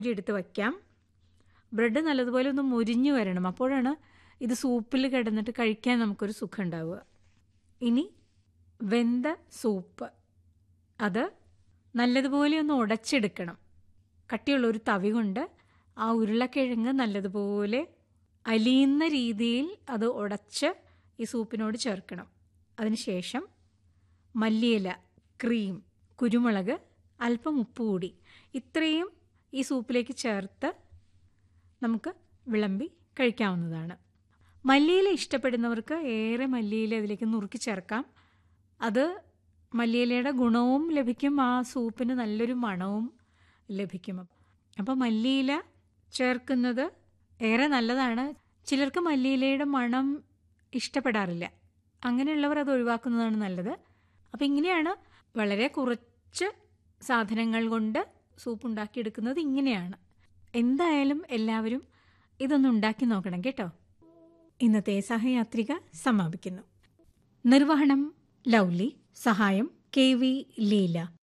എടുത്ത് വയ്ക്കാം ബ്രെഡ് നല്ലതുപോലെ ഒന്ന് മുരിഞ്ഞു വരണം അപ്പോഴാണ് ഇത് സൂപ്പിൽ കിടന്നിട്ട് കഴിക്കാൻ നമുക്കൊരു സുഖം ഉണ്ടാവുക ഇനി വെന്ത സൂപ്പ് അത് നല്ലതുപോലെ ഒന്ന് ഉടച്ചെടുക്കണം കട്ടിയുള്ള ഒരു തവി കൊണ്ട് ആ ഉരുളക്കിഴങ്ങ് നല്ലതുപോലെ അലിയുന്ന രീതിയിൽ അത് ഉടച്ച് ഈ സൂപ്പിനോട് ചേർക്കണം അതിനുശേഷം മല്ലിയില ക്രീം കുരുമുളക് അല്പം ഉപ്പ് കൂടി ഇത്രയും ഈ സൂപ്പിലേക്ക് ചേർത്ത് നമുക്ക് വിളമ്പി കഴിക്കാവുന്നതാണ് മല്ലിയില ഇഷ്ടപ്പെടുന്നവർക്ക് ഏറെ മല്ലിയില അതിലേക്ക് നുറുക്കി ചേർക്കാം അത് മല്ലിയിലയുടെ ഗുണവും ലഭിക്കും ആ സൂപ്പിന് നല്ലൊരു മണവും ലഭിക്കും അപ്പോൾ മല്ലിയില ചേർക്കുന്നത് ഏറെ നല്ലതാണ് ചിലർക്ക് മല്ലിയിലയുടെ മണം ഇഷ്ടപ്പെടാറില്ല അങ്ങനെയുള്ളവർ അത് ഒഴിവാക്കുന്നതാണ് നല്ലത് അപ്പോൾ ഇങ്ങനെയാണ് വളരെ കുറച്ച് സാധനങ്ങൾ കൊണ്ട് സൂപ്പ് ഉണ്ടാക്കിയെടുക്കുന്നത് ഇങ്ങനെയാണ് എന്തായാലും എല്ലാവരും ഇതൊന്ന് ഉണ്ടാക്കി നോക്കണം കേട്ടോ ഇന്നത്തെ സഹയാത്രിക സമാപിക്കുന്നു നിർവഹണം ലൗലി സഹായം കെ വി ലീല